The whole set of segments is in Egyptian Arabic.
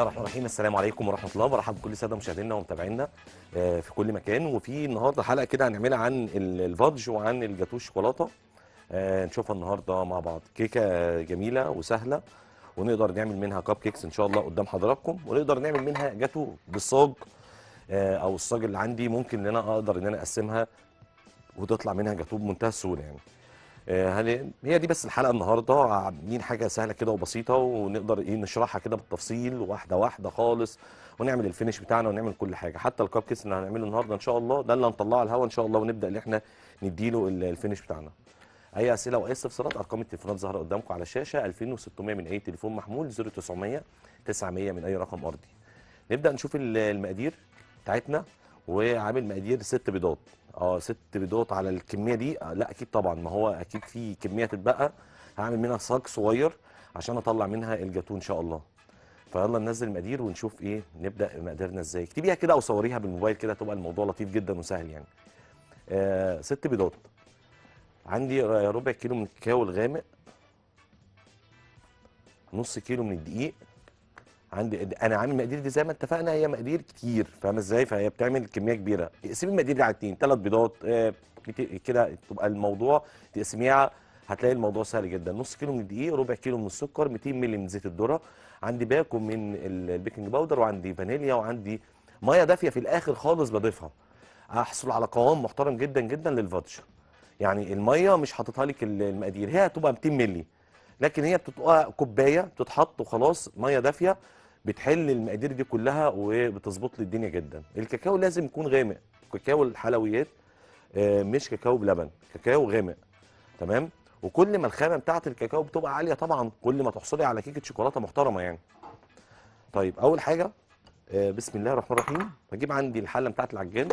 الله الرحمن الرحيم السلام عليكم ورحمه الله وبرحب بكل الساده مشاهدينا ومتابعينا آه، في كل مكان وفي النهارده حلقه كده هنعملها عن ال- الفادج وعن الجاتوه الشوكولاته آه، نشوفها النهارده مع بعض كيكه جميله وسهله ونقدر نعمل منها كاب كيكس ان شاء الله قدام حضراتكم ونقدر نعمل منها جاتوه بالصاج آه، او الصاج اللي عندي ممكن ان انا اقدر ان انا اقسمها وتطلع منها جاتوه بمنتهى السهوله يعني آه، هل- هي دي بس الحلقه النهارده عاملين حاجه سهله كده وبسيطه ونقدر ايه نشرحها كده بالتفصيل واحده واحده خالص ونعمل الفينش بتاعنا ونعمل كل حاجه حتى الكاب كيس اللي هنعمله النهارده ان شاء الله ده اللي هنطلعه على الهواء ان شاء الله ونبدا ان احنا نديله ال- الفينش بتاعنا اي اسئله واي استفسارات ارقام التليفونات ظاهره قدامكم على الشاشه 2600 من اي تليفون محمول 0900 900 من اي رقم ارضي نبدا نشوف ال- المقادير بتاعتنا وعامل مقادير ست بيضات اه ست بيضات على الكميه دي آه، لا اكيد طبعا ما هو اكيد في كميه تتبقى هعمل منها صاج صغير عشان اطلع منها الجاتوه ان شاء الله فيلا ننزل المقادير ونشوف ايه نبدا مقاديرنا ازاي اكتبيها كده او صوريها بالموبايل كده تبقى الموضوع لطيف جدا وسهل يعني آه ست بيضات عندي ر- ربع كيلو من الكاكاو الغامق نص كيلو من الدقيق عندي انا عامل المقادير دي زي ما اتفقنا هي مقادير كتير فاهمه ازاي فهي بتعمل كميه كبيره اقسمي المقادير دي على اتنين ثلاث بيضات آه، كت- كده تبقى الموضوع تقسميها هتلاقي الموضوع سهل جدا نص كيلو من الدقيق ربع كيلو من السكر 200 مللي من زيت الذره عندي باكو من ال- البيكنج باودر وعندي فانيليا وعندي ميه دافيه في الاخر خالص بضيفها احصل على قوام محترم جدا جدا للفادج يعني الميه مش حاططها لك ال- المقادير هي هتبقى 200 مللي لكن هي بتبقى كوبايه بتتحط وخلاص ميه دافيه بتحل المقادير دي كلها وبتظبط لي الدنيا جدا الكاكاو لازم يكون غامق كاكاو الحلويات آه، مش كاكاو بلبن كاكاو غامق تمام وكل ما الخامه بتاعه الكاكاو بتبقى عاليه طبعا كل ما تحصلي على كيكه شوكولاته محترمه يعني طيب اول حاجه آه، بسم الله الرحمن الرحيم بجيب عندي الحله بتاعه العجان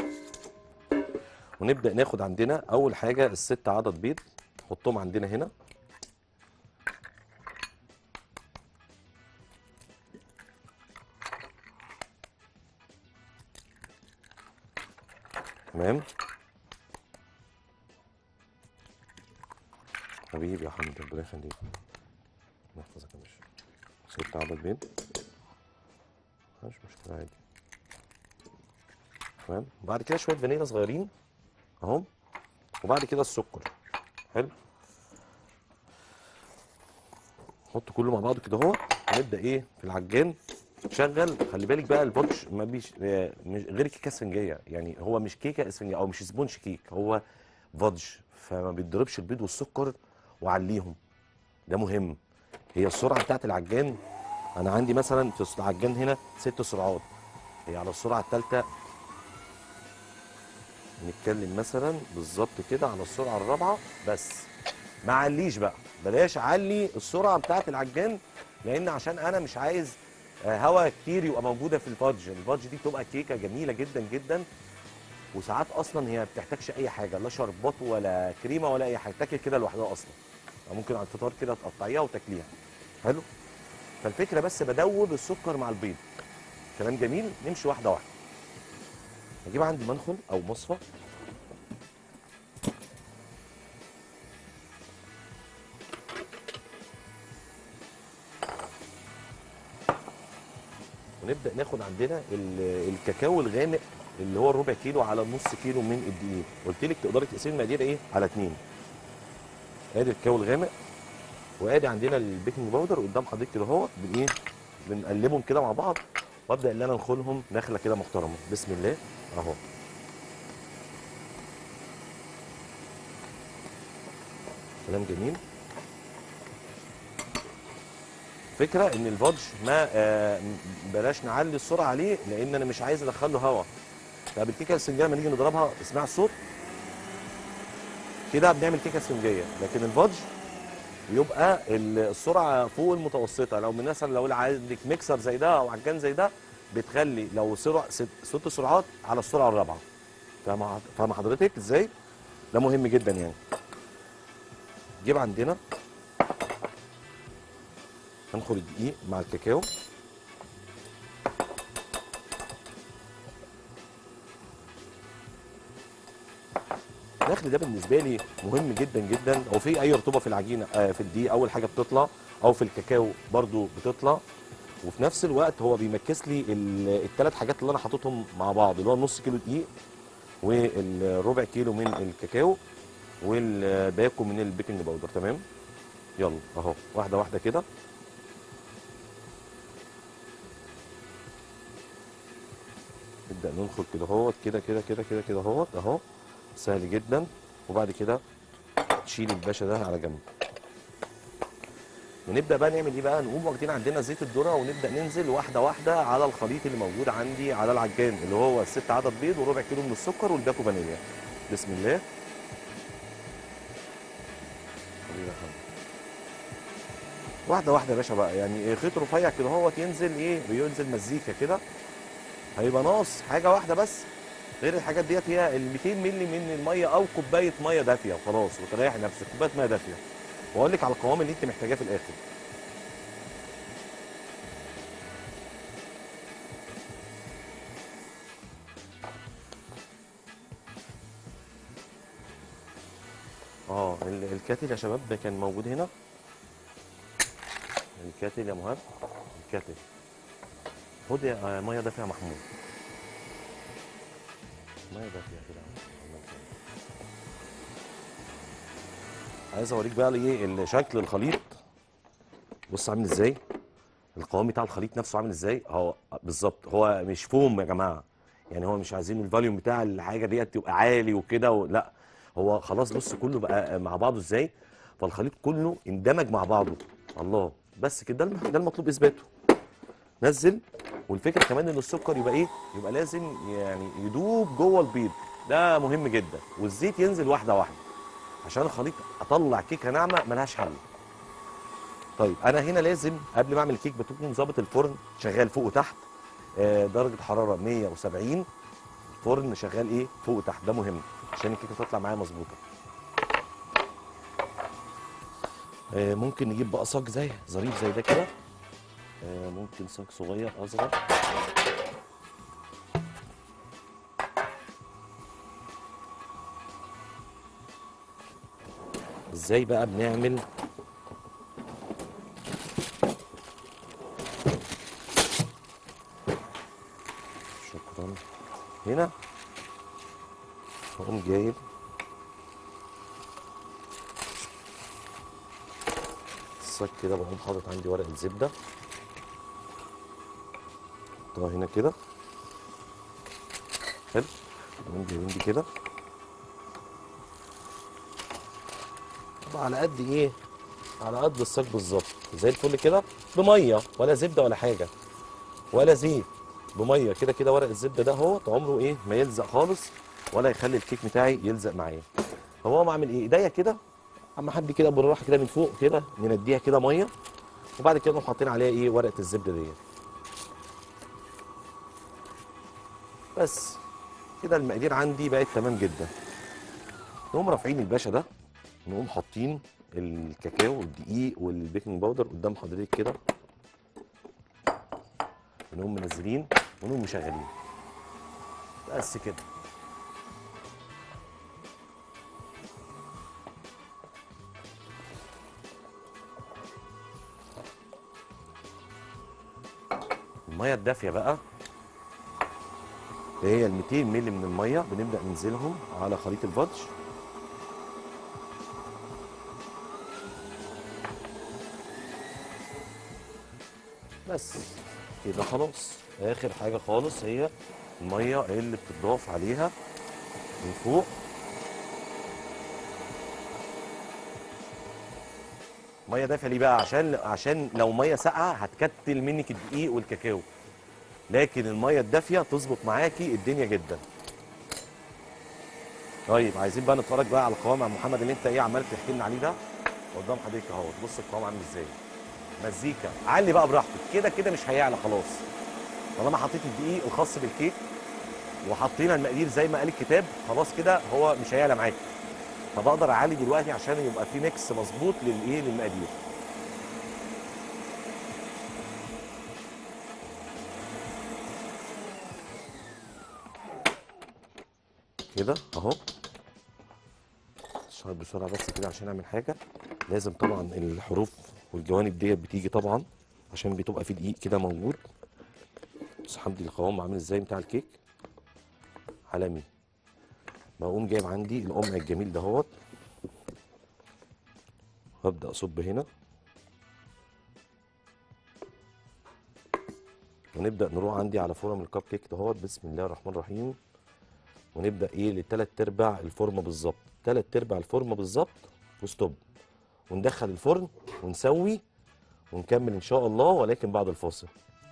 ونبدا ناخد عندنا اول حاجه الست عدد بيض نحطهم عندنا هنا تمام حبيبي يا حمد ربنا يخليك الله يحفظك يا باشا ست عدد بيض مش مشكله عادي تمام وبعد كده شويه فانيليا صغيرين اهو وبعد كده السكر حلو نحط كله مع بعضه كده اهو ونبدا ايه في العجان شغل خلي بالك بقى الباتش ما بيش آه، مش غير كيكه اسفنجيه يعني هو مش كيكه اسفنجيه او مش سبونج كيك هو فادج فما بيتضربش البيض والسكر وعليهم ده مهم هي السرعه بتاعت العجان انا عندي مثلا في العجان هنا ست سرعات هي على السرعه الثالثه نتكلم مثلا بالظبط كده على السرعه الرابعه بس ما عليش بقى بلاش علي السرعه بتاعت العجان لان عشان انا مش عايز آه، هواء كتير يبقى موجوده في الفادج الفادج دي بتبقى كيكه جميله جدا جدا وساعات اصلا هي ما بتحتاجش اي حاجه لا شربات ولا كريمه ولا اي حاجه تاكل كده لوحدها اصلا أو ممكن على الفطار كده تقطعيها وتاكليها حلو فالفكره بس بدوب السكر مع البيض كلام جميل نمشي واحده واحده اجيب عندي منخل او مصفى ونبدا ناخد عندنا ال- الكاكاو الغامق اللي هو الربع كيلو على نص كيلو من الدقيق قلت لك تقدري تقسمي المقادير ايه على اتنين ادي الكاكاو الغامق وادي عندنا البيكنج باودر قدام حضرتك كده اهو بن ايه بنقلبهم كده مع بعض وابدا ان انا انخلهم نخله كده محترمه بسم الله اهو كلام جميل فكره ان الفادج ما آه بلاش نعلي السرعه عليه لان انا مش عايز ادخله هواء طب الكيكه الاسفنجيه لما نيجي نضربها اسمع الصوت كده بنعمل كيكه اسفنجيه لكن الفادج يبقى ال- السرعه فوق المتوسطه لو من مثلا لو عندك ميكسر زي ده او عجان زي ده بتخلي لو سرعه ست, ست سرعات على السرعه الرابعه فاهمه فاهمه حضرتك ازاي ده مهم جدا يعني جيب عندنا هنخل الدقيق مع الكاكاو النخل ده بالنسبه لي مهم جدا جدا او في اي رطوبه في العجينه آه في الدقيق اول حاجه بتطلع او في الكاكاو برضو بتطلع وفي نفس الوقت هو بيمكس لي الثلاث حاجات اللي انا حاططهم مع بعض اللي هو نص كيلو دقيق والربع كيلو من الكاكاو والباكو من البيكنج باودر تمام يلا اهو واحده واحده كده نبدا ننخل كده اهوت كده كده كده كده كده اهوت اهو سهل جدا وبعد كده تشيل الباشا ده على جنب ونبدا بقى نعمل ايه بقى نقوم واخدين عندنا زيت الذره ونبدا ننزل واحده واحده على الخليط اللي موجود عندي على العجان اللي هو الست عدد بيض وربع كيلو من السكر والباكو فانيليا بسم الله خلينا خمسة. واحده واحده يا باشا بقى يعني خيط رفيع كده اهوت ينزل ايه بينزل مزيكا كده هيبقى ناقص حاجه واحده بس غير الحاجات ديت هي ال 200 مللي من الميه او كوبايه ميه دافيه وخلاص وتريح نفسك كوبايه ميه دافيه واقول لك على القوام اللي انت محتاجاه في الاخر اه ال- الكاتل يا شباب ده كان موجود هنا الكاتل يا مهاب الكاتل خد يا- آه، ميه دافيه يا محمود ميه دافيه كده عايز اوريك بقى ايه ال- شكل الخليط بص عامل ازاي القوام بتاع الخليط نفسه عامل ازاي هو بالظبط هو مش فوم يا جماعه يعني هو مش عايزين الفاليوم بتاع الحاجه ديت تبقى عالي وكده و... لا هو خلاص بص كله بقى مع بعضه ازاي فالخليط كله اندمج مع بعضه الله بس كده ده الم- ده المطلوب اثباته نزل والفكره كمان ان السكر يبقى ايه يبقى لازم يعني يدوب جوه البيض ده مهم جدا والزيت ينزل واحده واحده عشان الخليط اطلع كيكه ناعمه ملهاش حل طيب انا هنا لازم قبل ما اعمل الكيك بتكون ظابط الفرن شغال فوق وتحت آه، درجه حراره 170 الفرن شغال ايه فوق وتحت ده مهم عشان الكيكه تطلع معايا مظبوطه آه، ممكن نجيب بقى صاج زي ظريف زي ده كده آه، ممكن صاج صغير اصغر ازاي بقى بنعمل شكرا هنا هقوم جايب الصاج كده بقوم حاطط عندي ورق الزبده احطها هنا كده حلو نقوم جايبين دي كده طبعا على قد ايه على قد الصاج بالظبط زي الفل كده بميه ولا زبده ولا حاجه ولا زيت بميه كده كده ورق الزبده ده هو عمره ايه ما يلزق خالص ولا يخلي الكيك بتاعي يلزق معايا هو اقوم اعمل ايه ايديا كده اما حد كده بالراحه كده من فوق كده نديها كده ميه وبعد كده نقوم حاطين عليها ايه ورقه الزبده ديت بس كده المقادير عندي بقت تمام جدا نقوم رافعين الباشا ده نقوم حاطين الكاكاو والدقيق والبيكنج باودر قدام حضرتك كده ونقوم منزلين ونقوم مشغلين بس كده الميه الدافيه بقى اللي هي ال 200 مللي من الميه بنبدا ننزلهم على خليط الفادج بس كده خلاص اخر حاجه خالص هي الميه اللي بتضاف عليها من فوق ميه دافيه ليه بقى عشان عشان لو ميه ساقعه هتكتل منك الدقيق والكاكاو لكن الميه الدافيه تظبط معاكي الدنيا جدا طيب عايزين بقى نتفرج بقى على القوام يا محمد اللي انت ايه عمال تحكي لنا عليه ده قدام حضرتك اهو بص القوام عامل ازاي مزيكا علي بقى براحتك كده كده مش هيعلى خلاص طالما حطيت الدقيق الخاص بالكيك وحطينا المقادير زي ما قال الكتاب خلاص كده هو مش هيعلى معاكي فبقدر اعلي دلوقتي عشان يبقى في ميكس مظبوط للايه للمقادير كده اهو اشتغل بسرعه بس كده عشان اعمل حاجه لازم طبعا الحروف والجوانب ديت بتيجي طبعا عشان بتبقى في دقيق كده موجود بس حمدي القوام عامل ازاي بتاع الكيك عالمي بقوم جايب عندي القمع الجميل دهوت وابدا اصب هنا ونبدا نروح عندي على فورم الكب كيك دهوت بسم الله الرحمن الرحيم ونبدا ايه لتلات ارباع الفورمه بالظبط تلات ارباع الفورمه بالظبط وستوب وندخل الفرن ونسوي ونكمل ان شاء الله ولكن بعد الفاصل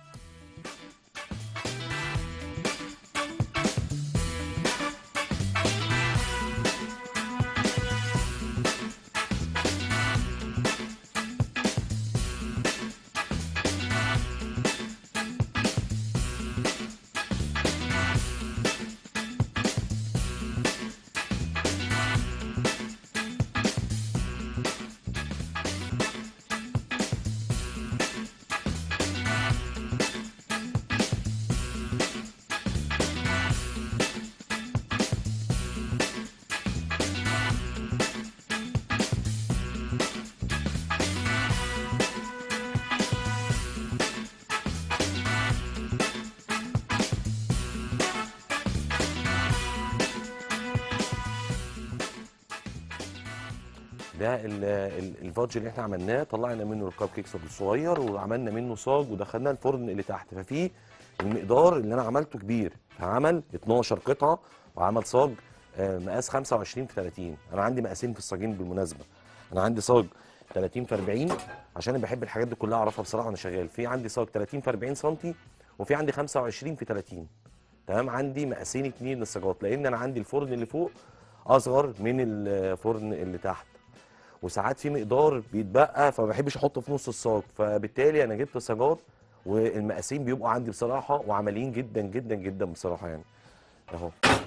ده ال- ال- الفادج اللي احنا عملناه طلعنا منه الكب كيكس الصغير وعملنا منه صاج ودخلناه الفرن اللي تحت ففي المقدار اللي انا عملته كبير فعمل 12 قطعه وعمل صاج آه، مقاس 25 في 30 انا عندي مقاسين في الصاجين بالمناسبه انا عندي صاج 30 في 40 عشان انا بحب الحاجات دي كلها اعرفها بصراحه وانا شغال في عندي صاج 30 في 40 سم وفي عندي 25 في 30 تمام عندي مقاسين اتنين للصاجات لان انا عندي الفرن اللي فوق اصغر من الفرن اللي تحت وساعات في مقدار بيتبقى فما بحبش احطه في نص الصاج فبالتالي انا جبت صاجات والمقاسين بيبقوا عندي بصراحه وعمليين جدا جدا جدا بصراحه يعني اهو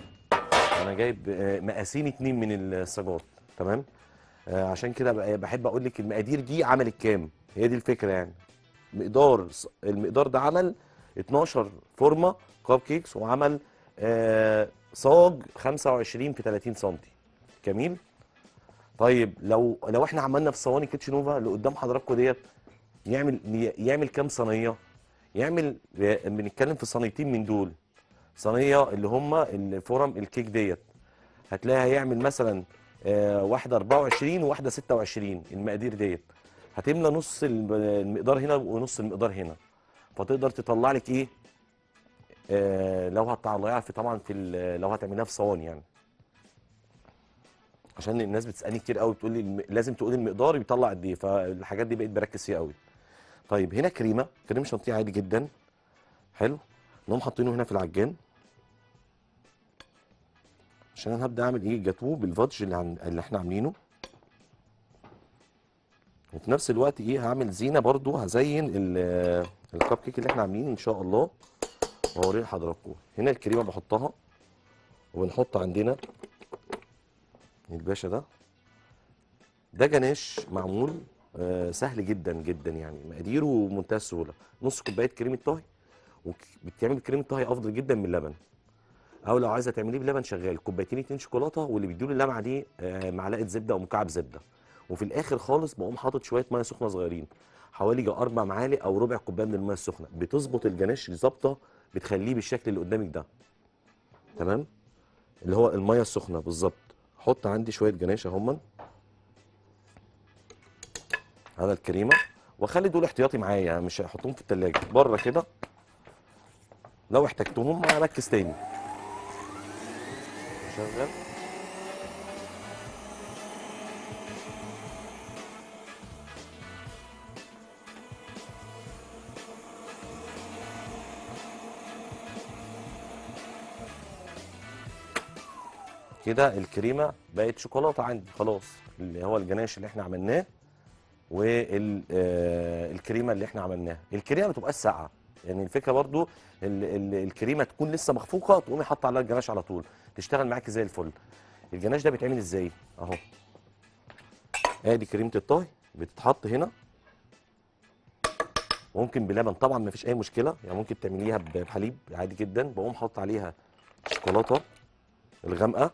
انا جايب آه، مقاسين اتنين من الصاجات تمام آه، عشان كده بقى- بحب اقول لك المقادير دي عملت كام هي دي الفكره يعني مقدار ص- المقدار ده عمل 12 فورمه كاب كيكس وعمل آه، صاج 25 في 30 سم جميل طيب لو لو احنا عملنا في صواني كيتشن نوفا اللي قدام حضراتكم ديت يعمل يعمل كام صينيه يعمل بنتكلم في صينيتين من دول صينيه اللي هم الفورم الكيك ديت هتلاقيها هيعمل مثلا آه، واحده 24 وواحده 26 المقادير ديت هتملى نص الم- المقدار هنا ونص المقدار هنا فتقدر تطلع لك ايه آه، لو هتطلعيها في طبعا في ال- لو هتعملها في صواني يعني عشان الناس بتسالني كتير قوي بتقول لي الم... لازم تقول المقدار بيطلع قد ايه فالحاجات دي بقيت بركز فيها قوي طيب هنا كريمه كريم شانتيه عادي جدا حلو نقوم حاطينه هنا في العجان عشان انا هبدا اعمل ايه جاتوه بالفادج اللي, عن... اللي احنا عاملينه وفي نفس الوقت ايه هعمل زينه برضو هزين ال- الكب كيك اللي احنا عاملينه ان شاء الله واوريه لحضراتكم هنا الكريمه بحطها وبنحط عندنا الباشا ده ده جناش معمول آه، سهل جدا جدا يعني مقاديره بمنتهى السهوله نص كوبايه كريمه طهي وبتعمل كريمه طهي افضل جدا من اللبن او لو عايزه تعمليه بلبن شغال كوبايتين اتنين شوكولاته واللي بيدوا اللمعه دي آه، معلقه زبده او مكعب زبده وفي الاخر خالص بقوم حاطط شويه ميه سخنه صغيرين حوالي جا اربع معالق او ربع كوبايه من الميه السخنه بتظبط الجناش ظابطه بتخليه بالشكل اللي قدامك ده تمام اللي هو الميه السخنه بالظبط حط عندي شويه جناش اهما على الكريمه واخلي دول احتياطي معايا مش هحطهم في التلاجة بره كده لو احتجتهم اركز تاني شغل كده الكريمه بقت شوكولاته عندي خلاص اللي هو الجناش اللي احنا عملناه والكريمه اللي احنا عملناها الكريمه ما تبقاش ساقعه يعني الفكره برضو ال ال الكريمه تكون لسه مخفوقه تقومي حاطه عليها الجناش على طول تشتغل معاكي زي الفل الجناش ده بيتعمل ازاي اهو ادي كريمه الطهي بتتحط هنا ممكن بلبن طبعا ما فيش اي مشكله يعني ممكن تعمليها ب- بحليب عادي جدا بقوم حاطط عليها شوكولاته الغامقه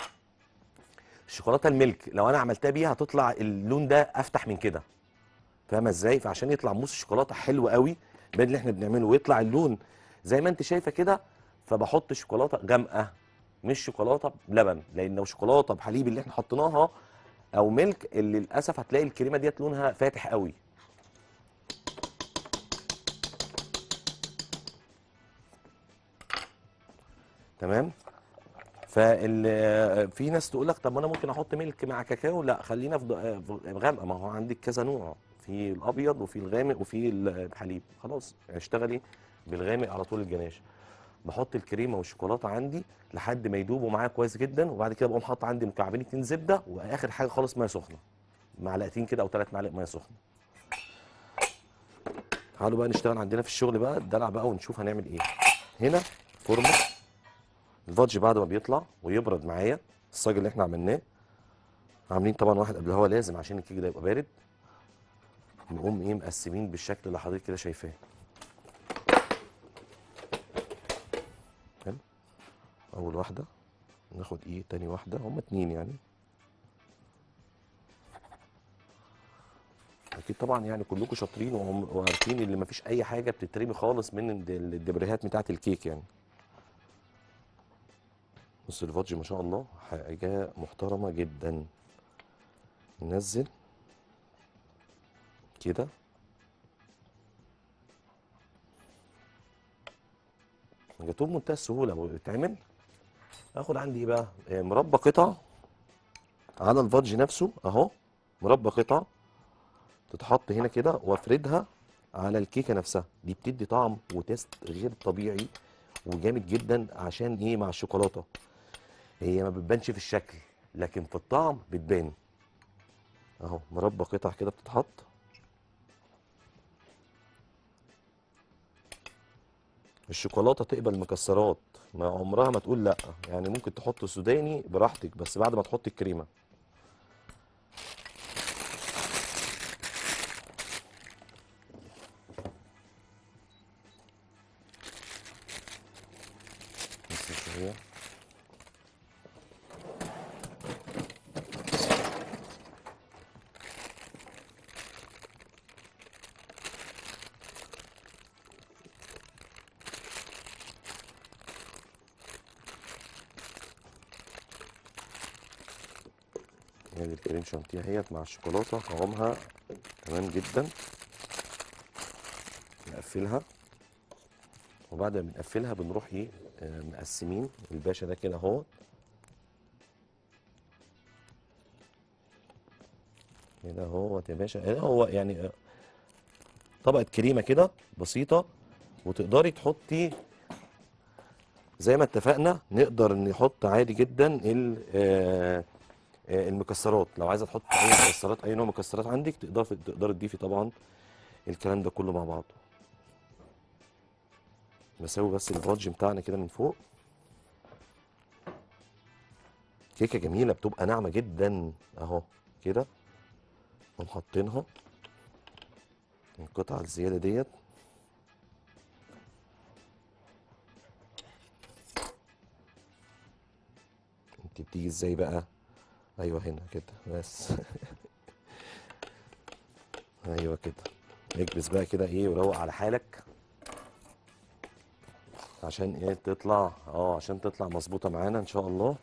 الشوكولاته الميلك لو انا عملتها بيها هتطلع اللون ده افتح من كده فاهمه ازاي فعشان يطلع موس الشوكولاته حلو قوي بين اللي احنا بنعمله ويطلع اللون زي ما انت شايفه كده فبحط شوكولاته غامقه مش شوكولاته بلبن لان لو شوكولاته بحليب اللي احنا حطيناها او ميلك اللي للاسف هتلاقي الكريمه ديت لونها فاتح قوي تمام فال في ناس تقول لك طب ما انا ممكن احط ميلك مع كاكاو لا خلينا في ض- في غامقه ما هو عندك كذا نوع في الابيض وفي الغامق وفي الحليب خلاص اشتغلي بالغامق على طول الجناش بحط الكريمه والشوكولاته عندي لحد ما يدوبوا معايا كويس جدا وبعد كده بقوم حاطط عندي مكعبين اتنين زبده واخر حاجه خالص ميه سخنه معلقتين كده او ثلاث معالق ميه سخنه تعالوا بقى نشتغل عندنا في الشغل بقى الدلع بقى ونشوف هنعمل ايه هنا فورمه الفادج بعد ما بيطلع ويبرد معايا الصاج اللي احنا عملناه عاملين طبعا واحد قبل الهوا لازم عشان الكيك ده يبقى بارد نقوم ايه مقسمين بالشكل اللي حضرتك كده شايفاه حلو اول واحده ناخد ايه تاني واحده هما اتنين يعني اكيد طبعا يعني كلكم شاطرين وعم- وعارفين اللي مفيش اي حاجه بتترمي خالص من الد- الدبريهات بتاعه الكيك يعني بص الفادج ما شاء الله حاجه محترمه جدا ننزل كده جاتوه بمنتهى السهوله ويتعمل اخد عندي ايه بقى آه، مربى قطع على الفادج نفسه اهو مربى قطع تتحط هنا كده وافردها على الكيكه نفسها دي بتدي طعم وتيست غير طبيعي وجامد جدا عشان ايه مع الشوكولاته هي ما بتبانش في الشكل لكن في الطعم بتبان اهو مربى قطع كده بتتحط الشوكولاته تقبل مكسرات ما عمرها ما تقول لا يعني ممكن تحط سوداني براحتك بس بعد ما تحط الكريمه بس شويه ادي الكريم شانتيه اهيت مع الشوكولاته قوامها تمام جدا نقفلها وبعد ما بنقفلها بنروح ايه آه، مقسمين الباشا ده كده اهو كده اهوت يا باشا آه، هو يعني آه، طبقه كريمه كده بسيطه وتقدري تحطي زي ما اتفقنا نقدر نحط عادي جدا ال- آه، آه، المكسرات لو عايزه تحط اي مكسرات اي نوع مكسرات عندك تقدر تقدر تضيفي طبعا الكلام ده كله مع بعضه بسوي بس الفادج بتاعنا كده من فوق كيكه جميله بتبقى ناعمه جدا اهو كده نقوم حاطينها القطعه الزياده ديت انت بتيجي ازاي بقى ايوه هنا كده بس ايوه كده اكبس بقى كده ايه وروق على حالك عشان ايه تطلع اه عشان تطلع مظبوطه معانا ان شاء الله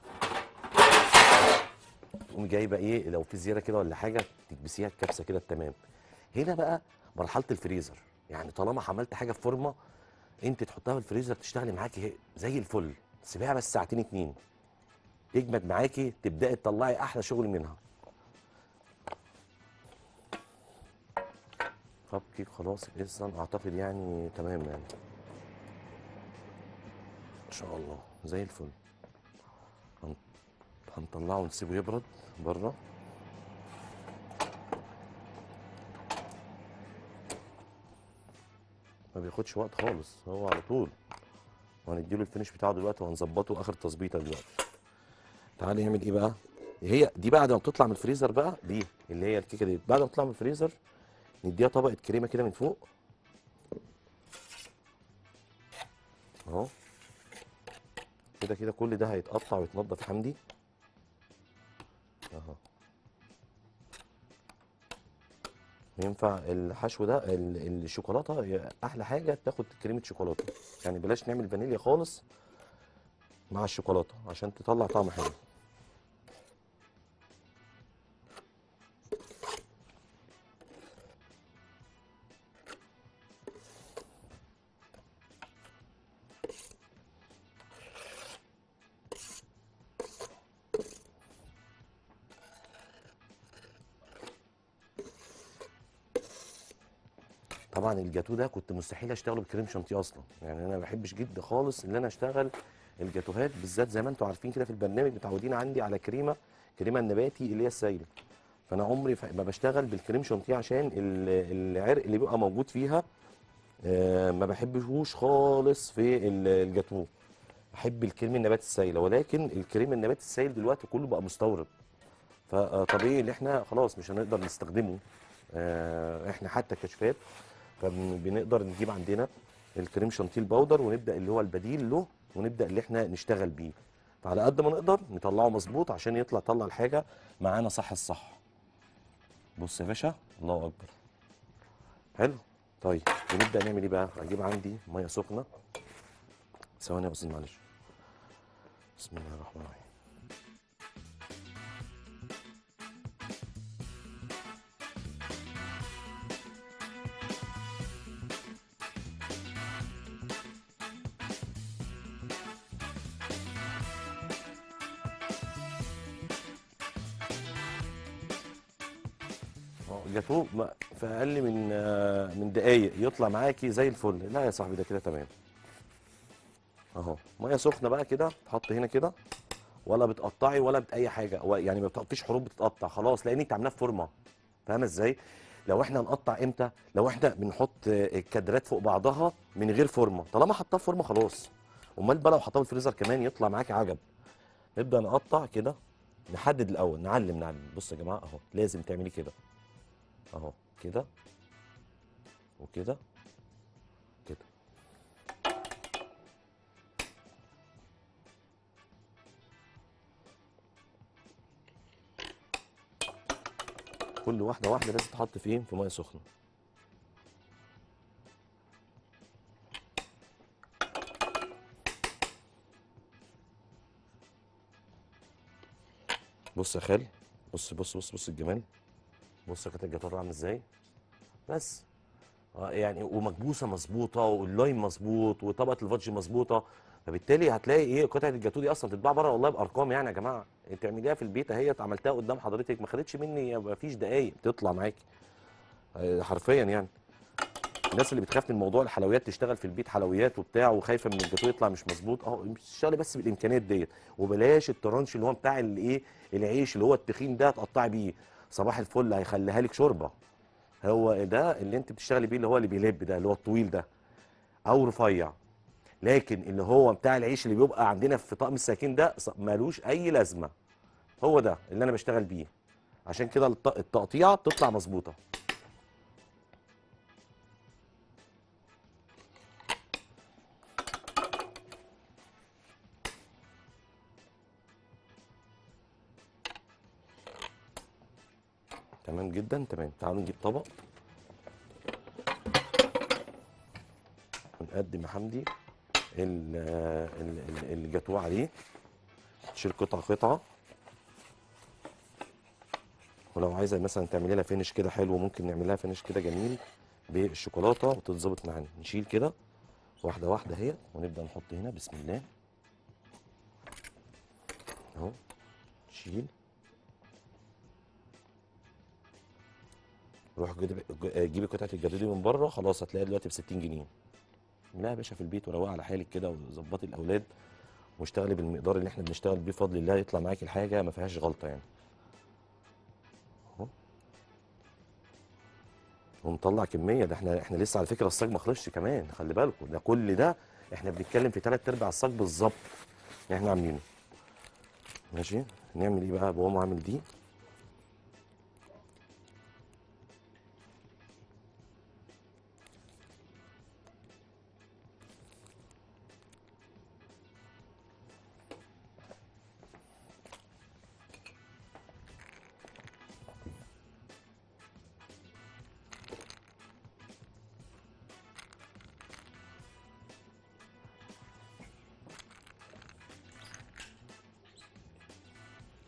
تقوم جايبه ايه لو في زياده كده ولا حاجه تكبسيها الكبسه كده التمام هنا بقى مرحله الفريزر يعني طالما عملت حاجه في فورمه انت تحطها في الفريزر تشتغلي معاكي زي الفل سيبيها بس ساعتين اتنين تجمد معاكي تبداي تطلعي احلى شغل منها كب كيك خلاص اذا اعتقد يعني تمام يعني ان شاء الله زي الفل هن- هنطلعه ونسيبه يبرد بره ما بياخدش وقت خالص هو على طول وهنديله الفينش بتاعه دلوقتي وهنظبطه اخر تظبيطه دلوقتي تعالى نعمل ايه بقى هي دي بعد ما بتطلع من الفريزر بقى دي اللي هي الكيكه دي بعد ما تطلع من الفريزر نديها طبقه كريمه كده من فوق اهو كده كده كل ده هيتقطع ويتنضف حمدي اهو ينفع الحشو ده ال- الشوكولاته احلى حاجه تاخد كريمه شوكولاته يعني بلاش نعمل فانيليا خالص مع الشوكولاته عشان تطلع طعم حلو طبعا الجاتو ده كنت مستحيل اشتغله بكريم شانتيه اصلا يعني انا ما بحبش جدا خالص ان انا اشتغل الجاتوهات بالذات زي ما انتم عارفين كده في البرنامج متعودين عندي على كريمه كريمه النباتي اللي هي السايله فانا عمري ف- ما بشتغل بالكريم شانتيه عشان ال- العرق اللي بيبقى موجود فيها آه، ما بحبهوش خالص في ال- الجاتوه احب الكريم النباتي السايله ولكن الكريم النباتي السايل دلوقتي كله بقى مستورد فطبيعي ان احنا خلاص مش هنقدر نستخدمه آه، احنا حتى كشفات فبنقدر نجيب عندنا الكريم شانتيه الباودر ونبدا اللي هو البديل له ونبدا اللي احنا نشتغل بيه فعلى قد ما نقدر نطلعه مظبوط عشان يطلع طلع الحاجه معانا صح الصح بص يا باشا الله اكبر حلو طيب ونبدا نعمل ايه بقى هجيب عندي ميه سخنه ثواني يا بس معلش بسم الله الرحمن الرحيم اه جاتوه ما- في اقل من آه، من دقايق يطلع معاكي زي الفل لا يا صاحبي ده كده تمام اهو ميه سخنه بقى كده تحط هنا كده ولا بتقطعي ولا بأي حاجه و- يعني ما فيش حروب بتتقطع خلاص لان انت عاملاه في فورمه فاهمه ازاي لو احنا هنقطع امتى لو احنا بنحط آه، الكادرات فوق بعضها من غير فورمه طالما حطها في فورمه خلاص امال بقى لو حطها في الفريزر كمان يطلع معاكي عجب نبدا نقطع كده نحدد الاول نعلم نعلم بص يا جماعه اهو لازم تعملي كده اهو كده وكده كده كل واحده واحده لازم تحط فين في ميه سخنه بص يا خالي بص بص بص بص الجمال بص قطعه الجاتوه عامل ازاي بس اه يعني ومكبوسه مظبوطه واللاين مظبوط وطبقه الفادج مظبوطه فبالتالي هتلاقي ايه قطعه الجاتوه دي اصلا تتباع بره والله بارقام يعني يا جماعه انت تعمليها في البيت اهي عملتها قدام حضرتك ما خدتش مني ما فيش دقايق تطلع معاكي اه حرفيا يعني الناس اللي بتخاف من موضوع الحلويات تشتغل في البيت حلويات وبتاع وخايفه من الجاتوه يطلع مش مظبوط اهو اشتغلي بس بالامكانيات ديت وبلاش الترانش اللي هو بتاع الايه العيش اللي هو التخين ده تقطعي بيه صباح الفل هيخليها لك شوربه هو ده اللي انت بتشتغلي بيه اللي هو اللي بيلب ده اللي هو الطويل ده او رفيع لكن اللي هو بتاع العيش اللي بيبقى عندنا في طقم السكين ده ص- ملوش اي لازمه هو ده اللي انا بشتغل بيه عشان كده الت- التقطيعه بتطلع مظبوطه تمام جدا تمام تعالوا نجيب طبق ونقدم يا حمدي ال- ال- ال- الجاتوه عليه تشيل قطعه قطعه ولو عايزه مثلا تعملي لها فينش كده حلو ممكن نعمل لها فينش كده جميل بالشوكولاته وتتظبط معانا نشيل كده واحده واحده اهي ونبدا نحط هنا بسم الله اهو نشيل روح جيب- جيبي قطعه الجاتوه دي من بره خلاص هتلاقيها دلوقتي ب 60 جنيه لا يا باشا في البيت وروقي على حالك كده وظبطي الاولاد واشتغلي بالمقدار اللي احنا بنشتغل بيه بفضل الله يطلع معاكي الحاجه ما فيهاش غلطه يعني اهو ومطلع كميه ده احنا احنا لسه على فكره الصاج ما خلصش كمان خلي بالكم ده كل ده احنا بنتكلم في ثلاث ارباع الصاج بالظبط اللي احنا عاملينه ماشي نعمل ايه بقى بقوم عامل دي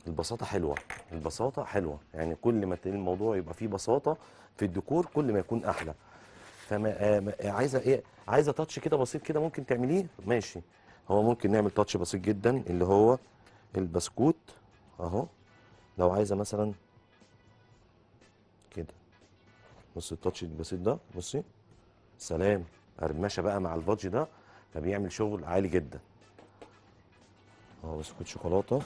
البساطه حلوه البساطه حلوه يعني كل ما الموضوع يبقى فيه بساطه في الديكور كل ما يكون احلى فما آه، ما- آه، عايزه ايه عايزه تاتش كده بسيط كده ممكن تعمليه ماشي هو ممكن نعمل تاتش بسيط جدا اللي هو البسكوت اهو لو عايزه مثلا كده بص التاتش البسيط ده بصي سلام قرمشه بقى مع الفادج ده فبيعمل شغل عالي جدا اهو بسكوت شوكولاته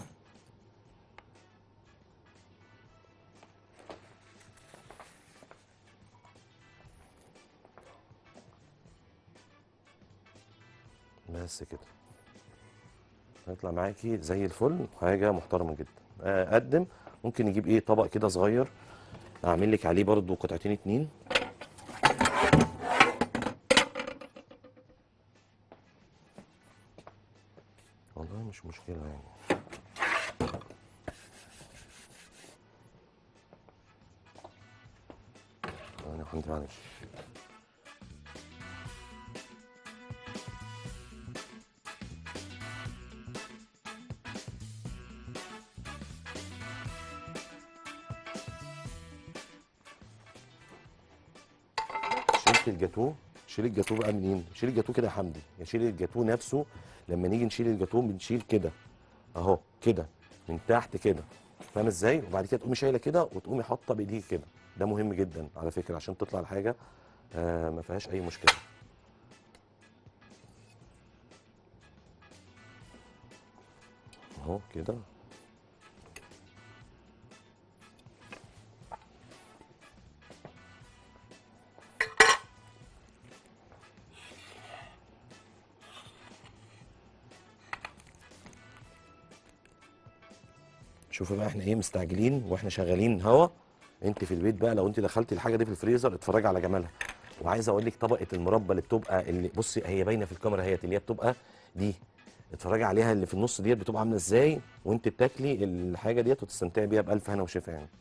بس كده هيطلع معاكي زي الفل حاجه محترمه جدا آه، اقدم ممكن نجيب ايه طبق كده صغير اعمل لك عليه برضو قطعتين اتنين والله مش مشكله يعني انا كنت معلش شلت الجاتوه شيل الجاتوه بقى منين شيل الجاتوه كده يا حمدي يعني شيل الجاتوه نفسه لما نيجي نشيل الجاتوه بنشيل كده اهو كده من تحت كده فاهم ازاي وبعد كده تقومي شايله كده وتقومي حاطه بايديك كده ده مهم جدا على فكره عشان تطلع الحاجه آه ما فيهاش اي مشكله اهو كده شوفوا بقى احنا ايه مستعجلين واحنا شغالين هوا انت في البيت بقى لو انت دخلتي الحاجه دي في الفريزر اتفرجي على جمالها وعايز اقول لك طبقه المربى اللي بتبقى اللي بصي هي باينه في الكاميرا اهيت اللي هي بتبقى دي اتفرجي عليها اللي في النص ديت بتبقى عامله ازاي وانت بتاكلي الحاجه ديت وتستمتعي بيها بالف هنا وشفا يعني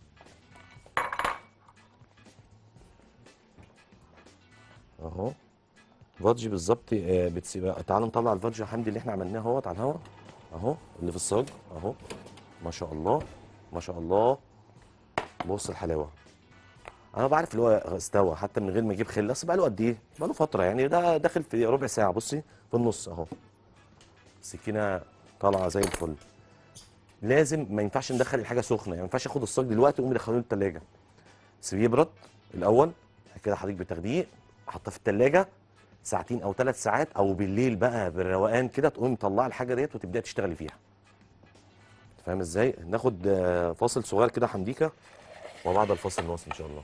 اهو فادجي بالظبط آه، بتسيب تعالوا نطلع الفادجي يا حمدي اللي احنا عملناه اهوت على الهوا اهو اللي في الصاج اهو ما شاء الله ما شاء الله بص الحلاوه انا بعرف اللي هو استوى حتى من غير ما اجيب خله اصل بقاله قد ايه بقاله فتره يعني ده داخل في ربع ساعه بصي في النص اهو السكينه طالعه زي الفل لازم ما ينفعش ندخل الحاجه سخنه يعني ما ينفعش اخد الصاج دلوقتي واقوم مدخله الثلاجه سيبيه يبرد الاول بعد كده حضرتك بتاخديه حطاه في الثلاجه ساعتين او ثلاث ساعات او بالليل بقى بالروقان كده تقوم مطلعه الحاجه ديت وتبداي تشتغلي فيها فاهم ازاي ناخد آه، فاصل صغير كده حمديكه وبعد الفاصل نواصل ان شاء الله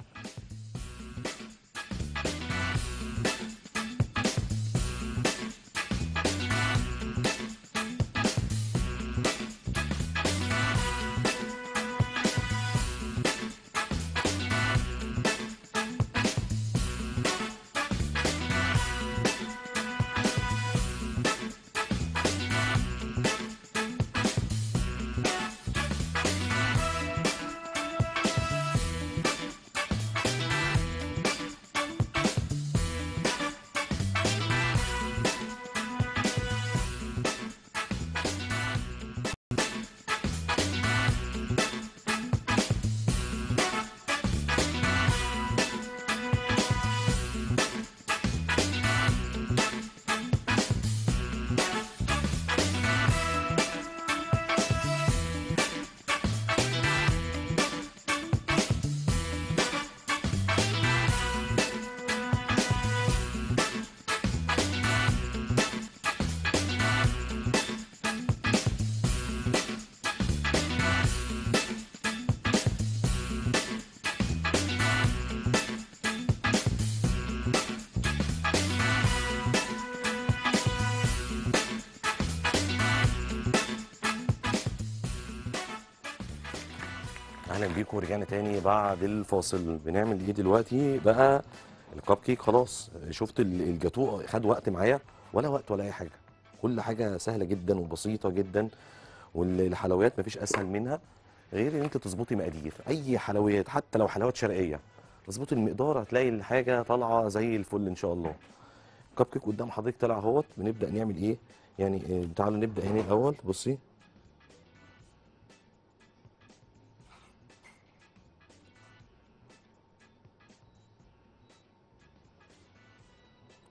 اهلا بيكم ورجعنا تاني بعد الفاصل بنعمل ايه دلوقتي بقى الكب كيك خلاص شفت ال- الجاتوه خد وقت معايا ولا وقت ولا اي حاجه كل حاجه سهله جدا وبسيطه جدا والحلويات مفيش اسهل منها غير ان انت تظبطي مقادير اي حلويات حتى لو حلويات شرقيه تظبطي المقدار هتلاقي الحاجه طالعه زي الفل ان شاء الله كب كيك قدام حضرتك طلع اهوت بنبدا نعمل ايه يعني آه، تعالوا نبدا هنا الاول بصي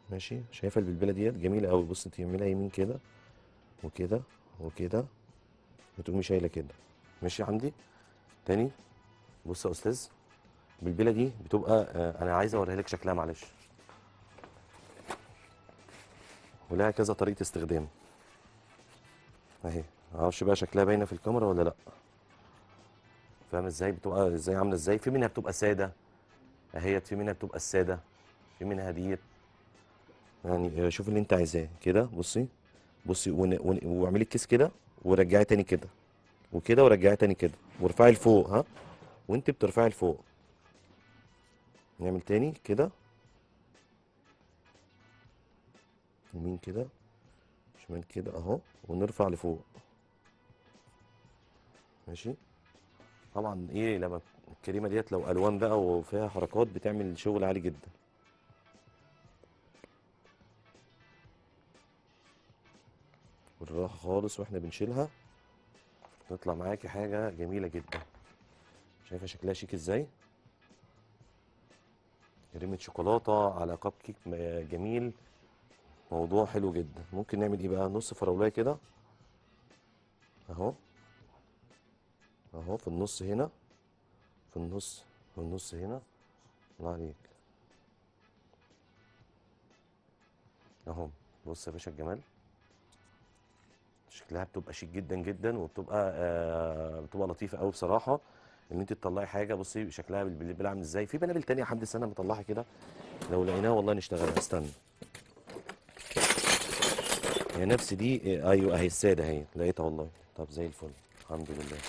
ماشي شايفه البلبله ديت جميله قوي بص تعملها يمين كده وكده وكده وتقومي شايله كده ماشي عندي تاني بص يا استاذ البلبله دي بتبقى آه، انا عايز اوريها لك شكلها معلش ولها كذا طريقه استخدام اهي معرفش بقى شكلها باينه في الكاميرا ولا لا فاهم ازاي بتبقى ازاي عامله ازاي في منها بتبقى ساده اهيت في منها بتبقى الساده في منها ديت يعني آه، شوف اللي انت عايزاه كده بصي بصي ون- ون- واعملي الكيس كده ورجعي تاني كده وكده ورجعي تاني كده وارفعي لفوق ها وانت بترفعي لفوق نعمل تاني كده يمين كده شمال كده اهو ونرفع لفوق ماشي طبعا ايه لما الكريمه ديت لو الوان بقى وفيها حركات بتعمل شغل عالي جدا بالراحه خالص واحنا بنشيلها تطلع معاكي حاجه جميله جدا شايفه شكلها شيك ازاي كريمه شوكولاته على كب كيك م- جميل موضوع حلو جدا ممكن نعمل ايه بقى نص فراولايه كده اهو اهو في النص هنا في النص في النص هنا الله عليك اهو بص يا باشا الجمال شكلها بتبقى شيك جدا جدا وبتبقى آه بتبقى لطيفه قوي بصراحه ان انت تطلعي حاجه بصي شكلها بالبلبل عامل ازاي في بلابل تانية يا حمدي استنى مطلعها كده لو لقيناها والله نشتغلها استنى هي نفس دي آه، ايوه اهي الساده اهي لقيتها والله طب زي الفل الحمد لله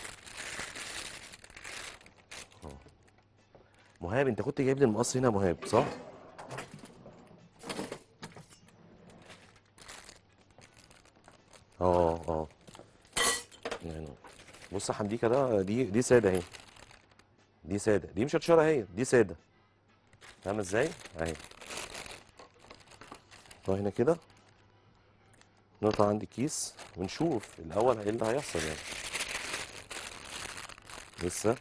اه مهاب انت كنت جايب لي المقص هنا يا مهاب صح اه اه يعني بص يا حمدي كده دي دي ساده اهي دي ساده دي مشطشره اهي دي ساده فاهم ازاي اهي طيب هنا كده نقطع عندي كيس ونشوف الاول ايه اللي هيحصل يعني لسه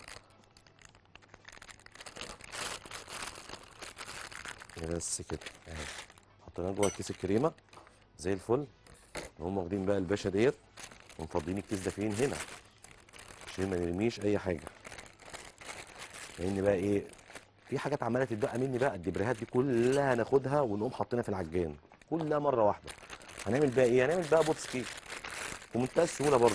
بس كده اهي حطيناها جوه كيس الكريمه زي الفل نقوم واخدين بقى الباشا ديت ومفضيين الكيس ده فين هنا عشان ما نرميش اي حاجه لان بقى ايه في حاجات عماله تتبقى مني بقى الدبريهات دي كلها ناخدها ونقوم حاطينها في العجان كلها مره واحده هنعمل بقى ايه هنعمل بقى بوتس كيك ومنتهى السهوله برضه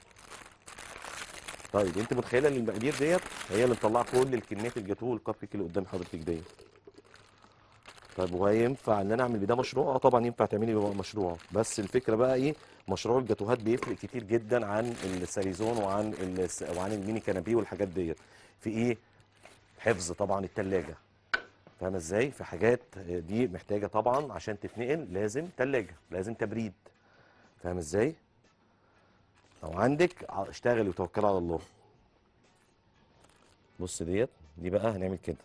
طيب انت متخيله ان المقادير ديت هي اللي مطلعه كل الكميات الجاتوه والكب كيك اللي قدام حضرتك ديت طيب هو ينفع ان انا اعمل بده مشروع اه طبعا ينفع تعملي بقى مشروع بس الفكره بقى ايه مشروع الجاتوهات بيفرق كتير جدا عن الساليزون وعن الس... وعن الميني كانابيه والحاجات ديت في ايه حفظ طبعا التلاجة فاهمه ازاي في حاجات دي محتاجه طبعا عشان تتنقل لازم تلاجة لازم تبريد فاهم ازاي لو عندك ع- اشتغلي وتوكلي على الله بص ديت دي بقى هنعمل كده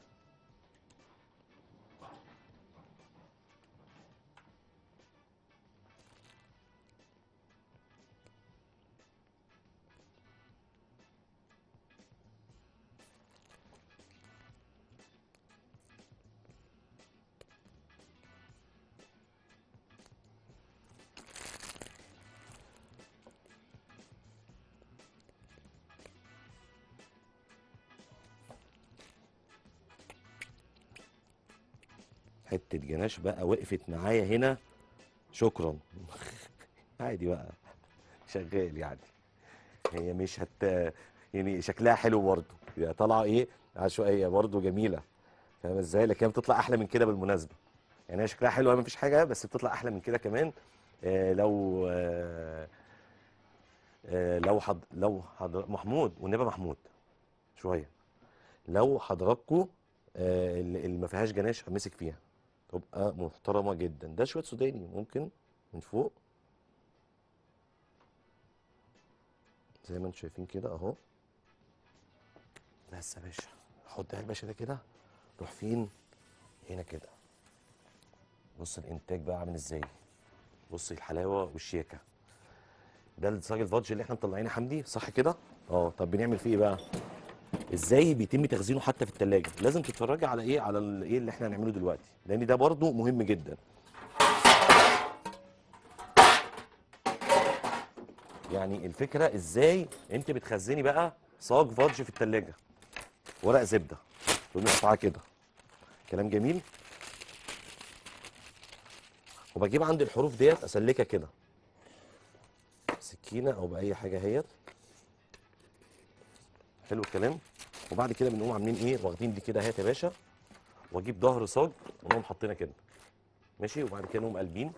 حته جناش بقى وقفت معايا هنا شكرا عادي بقى شغال يعني هي مش هت يعني شكلها حلو برضه هي طالعه ايه عشوائيه برضه جميله فاهم ازاي لكن هي بتطلع احلى من كده بالمناسبه يعني هي شكلها حلو ما فيش حاجه بس بتطلع احلى من كده كمان آه لو آه آه لو حض لو حضر محمود والنبي محمود شويه لو حضراتكم آه اللي اللي ما فيهاش جناش امسك فيها تبقى محترمه جدا ده شويه سوداني ممكن من فوق زي ما انتم شايفين كده اهو بس يا باشا حط الباشا ده كده روح فين هنا كده بص الانتاج بقى عامل ازاي بص الحلاوه والشياكه ده الصاج الفادج اللي احنا مطلعينه يا حمدي صح كده اه طب بنعمل فيه ايه بقى ازاي بيتم تخزينه حتى في التلاجة لازم تتفرجي على ايه على ال- ايه اللي احنا هنعمله دلوقتي لان ده برضو مهم جدا يعني الفكره ازاي انت بتخزني بقى صاج فادج في التلاجة ورق زبده تقومي قطعها كده كلام جميل وبجيب عند الحروف ديت اسلكها كده سكينه او باي حاجه اهيت حلو الكلام وبعد كده بنقوم عاملين ايه واخدين دي كده اهيت يا باشا واجيب ظهر صاج ونقوم حاطينها كده ماشي وبعد كده نقوم قلبين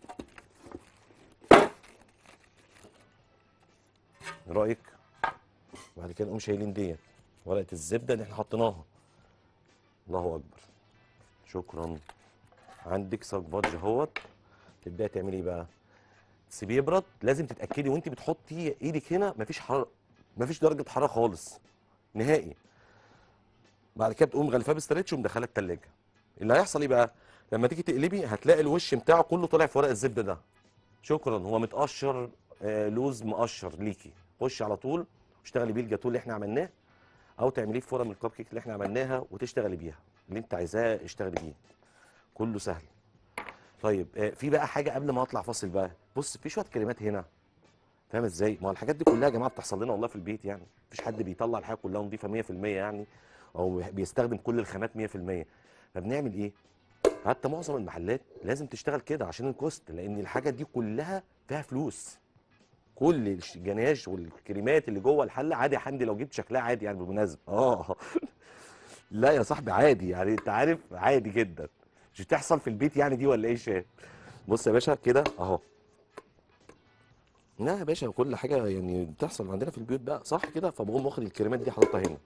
ايه رايك وبعد كده نقوم شايلين ديت ورقه الزبده اللي احنا حطيناها الله اكبر شكرا عندك صاج فادج اهوت تبداي تعملي ايه بقى تسيبيه يبرد لازم تتاكدي وانت بتحطي ايدك هنا مفيش حراره مفيش درجه حراره خالص نهائي بعد كده بتقوم غلفاه بستريتش ومدخلاه التلاجة اللي هيحصل ايه بقى لما تيجي تقلبي هتلاقي الوش بتاعه كله طالع في ورق الزبده ده شكرا هو متقشر آه لوز مقشر ليكي خش على طول واشتغلي بيه الجاتوه اللي احنا عملناه او تعمليه في فرن الكب كيك اللي احنا عملناها وتشتغلي بيها اللي انت عايزاه اشتغلي بيه كله سهل طيب آه في بقى حاجه قبل ما اطلع فاصل بقى بص في شويه كلمات هنا فاهم ازاي ما هو الحاجات دي كلها يا جماعه بتحصل لنا والله في البيت يعني مفيش حد بيطلع الحاجه كلها نظيفه 100% يعني او بيستخدم كل الخامات 100% فبنعمل ايه حتى معظم المحلات لازم تشتغل كده عشان الكوست لان الحاجه دي كلها فيها فلوس كل الجناش والكريمات اللي جوه الحله عادي يا حمدي لو جبت شكلها عادي يعني بالمناسبه اه لا يا صاحبي عادي يعني انت عارف عادي جدا مش بتحصل في البيت يعني دي ولا ايه شيء بص يا باشا كده اهو لا يا باشا كل حاجه يعني بتحصل عندنا في البيوت بقى صح كده فبقوم واخد الكريمات دي حاططها هنا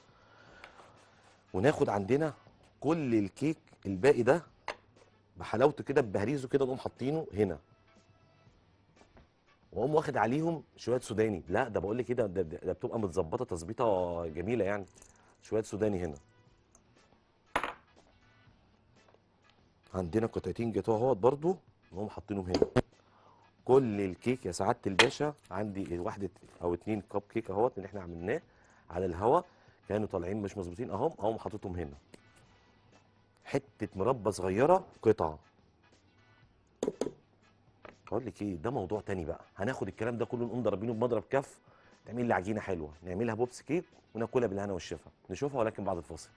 وناخد عندنا كل الكيك الباقي ده بحلاوته كده ببهريزه كده نقوم حاطينه هنا واقوم واخد عليهم شويه سوداني لا ده بقول لك كده ده, ده, ده بتبقى متظبطه تظبيطه جميله يعني شويه سوداني هنا عندنا قطعتين جاتوه اهوت برضو نقوم حاطينهم هنا كل الكيك يا سعاده الباشا عندي واحده او اتنين كب كيك اهوت اللي احنا عملناه على الهوا كانوا طالعين مش مظبوطين اهم اهم حاططهم هنا حته مربى صغيره قطعه اقول لك ايه ده موضوع تاني بقى هناخد الكلام ده كله نقوم ضاربينه بمضرب كف نعمل لي عجينه حلوه نعملها بوبس كيك وناكلها بالهنا والشفا نشوفها ولكن بعد الفاصل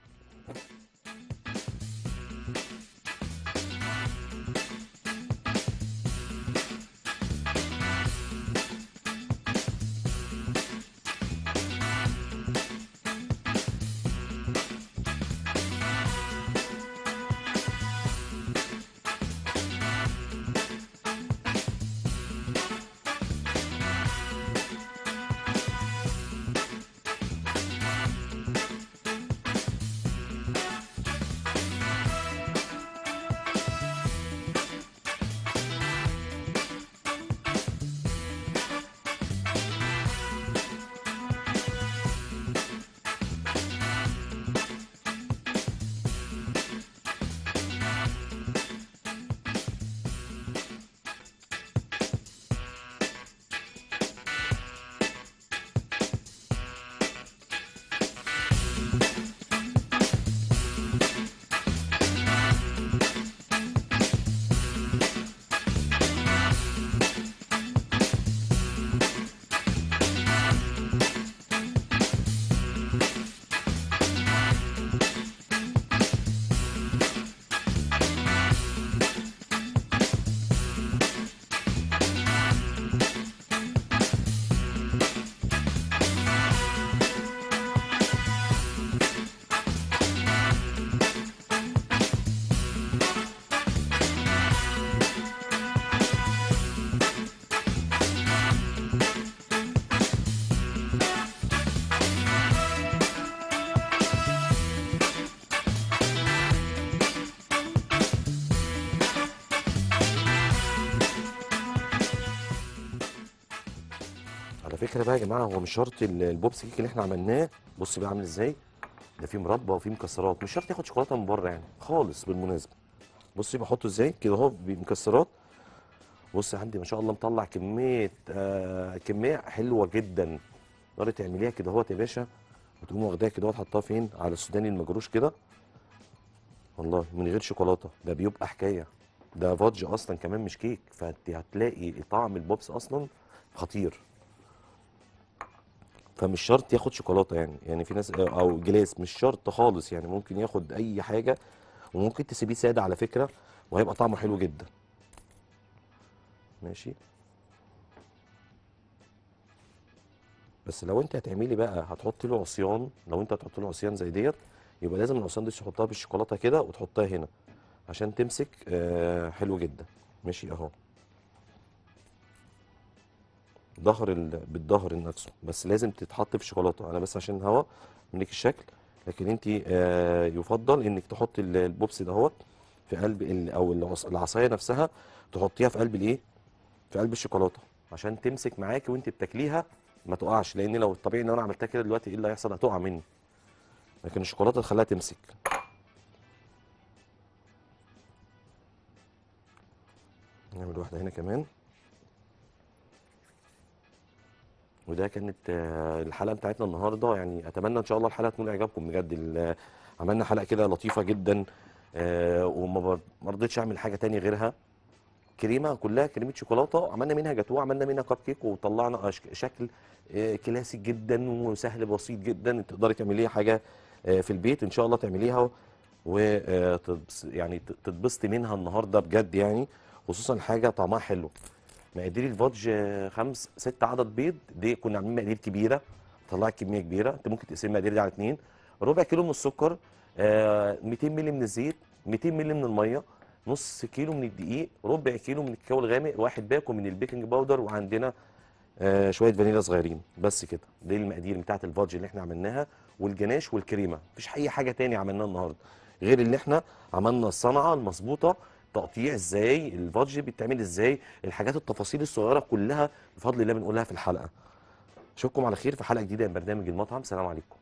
على فكره بقى يا جماعه هو مش شرط ال- البوبس كيك اللي احنا عملناه بص بقى عامل ازاي ده فيه مربى وفيه مكسرات مش شرط ياخد شوكولاته من بره يعني خالص بالمناسبه بصي بحطه ازاي كده اهو بمكسرات بص عندي ما شاء الله مطلع كميه آه كميه حلوه جدا تقدري تعمليها كده اهوت يا باشا وتقوم واخداها كده وتحطها فين على السوداني المجروش كده والله من غير شوكولاته ده بيبقى حكايه ده فادج اصلا كمان مش كيك فانت هتلاقي طعم البوبس اصلا خطير فمش شرط ياخد شوكولاته يعني يعني في ناس او جلاس مش شرط خالص يعني ممكن ياخد اي حاجه وممكن تسيبيه ساده على فكره وهيبقى طعمه حلو جدا ماشي بس لو انت هتعملي بقى هتحطي له عصيان لو انت هتحطي له عصيان زي ديت يبقى لازم العصيان دي تحطها بالشوكولاته كده وتحطها هنا عشان تمسك آه حلو جدا ماشي اهو ظهر ال... بالظهر نفسه بس لازم تتحط في شوكولاته انا بس عشان الهوا منك الشكل لكن انت آه يفضل انك تحطي ال- البوبس دهوت في قلب ال... او العص... العصايه نفسها تحطيها في قلب الايه في قلب الشوكولاته عشان تمسك معاكي وانت بتاكليها ما تقعش لان لو الطبيعي ان انا عملتها كده دلوقتي ايه اللي هيحصل هتقع مني لكن الشوكولاته تخليها تمسك نعمل واحده هنا كمان وده كانت آه، الحلقه بتاعتنا النهارده يعني اتمنى ان شاء الله الحلقه تكون اعجابكم بجد ال- عملنا حلقه كده لطيفه جدا آه، وما ب- ما رضيتش اعمل حاجه تاني غيرها كريمه كلها كريمه شوكولاته عملنا منها جاتوه عملنا منها كب كيك وطلعنا أشك- شكل آه، كلاسيك جدا وسهل بسيط جدا تقدري تعمليها حاجه آه، في البيت ان شاء الله تعمليها و آه، تتبس- يعني ت- تتبسطي منها النهارده بجد يعني خصوصا حاجه طعمها حلو مقادير الفادج آه، خمس ست عدد بيض دي كنا عاملين مقادير كبيره طلعت كميه كبيره انت ممكن تقسمي المقادير دي على اتنين ربع كيلو من السكر آه، 200 مللي من الزيت 200 مللي من الميه نص كيلو من الدقيق ربع كيلو من الكاكاو الغامق واحد باكو من البيكنج باودر وعندنا آه، شويه فانيليا صغيرين بس كده دي المقادير بتاعه الفادج اللي احنا عملناها والجناش والكريمه مفيش اي حاجه تاني عملناها النهارده غير اللي احنا عملنا الصنعه المظبوطه تقطيع ازاي الفادج بيتعمل ازاي الحاجات التفاصيل الصغيره كلها بفضل الله بنقولها في الحلقه اشوفكم على خير في حلقه جديده من برنامج المطعم سلام عليكم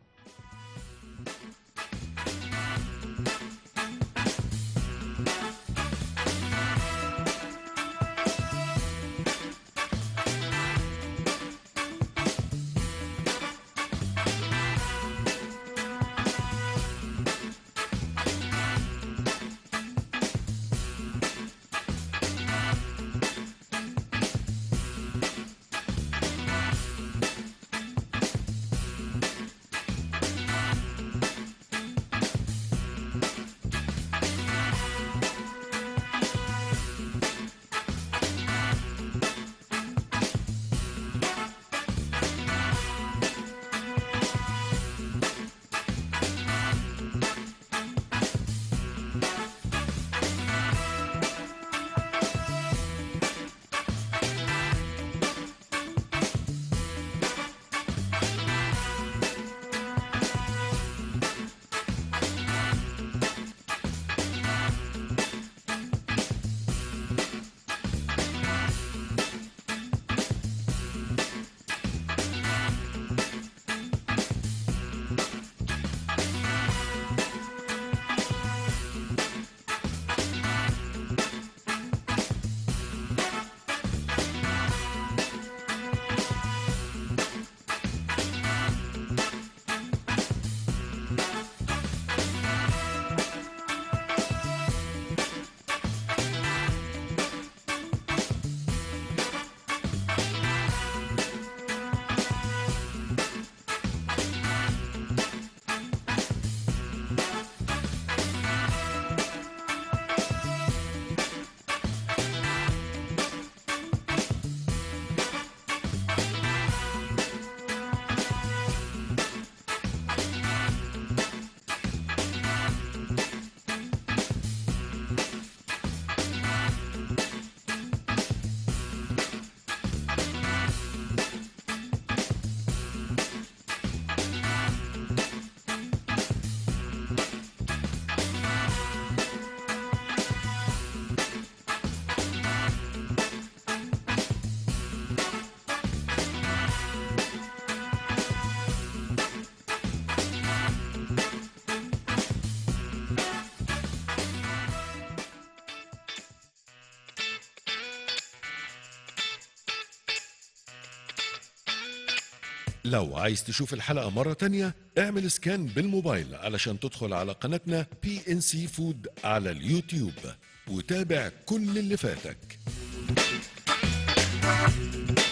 لو عايز تشوف الحلقة مرة تانية اعمل سكان بالموبايل علشان تدخل على قناتنا بي ان سي فود على اليوتيوب وتابع كل اللي فاتك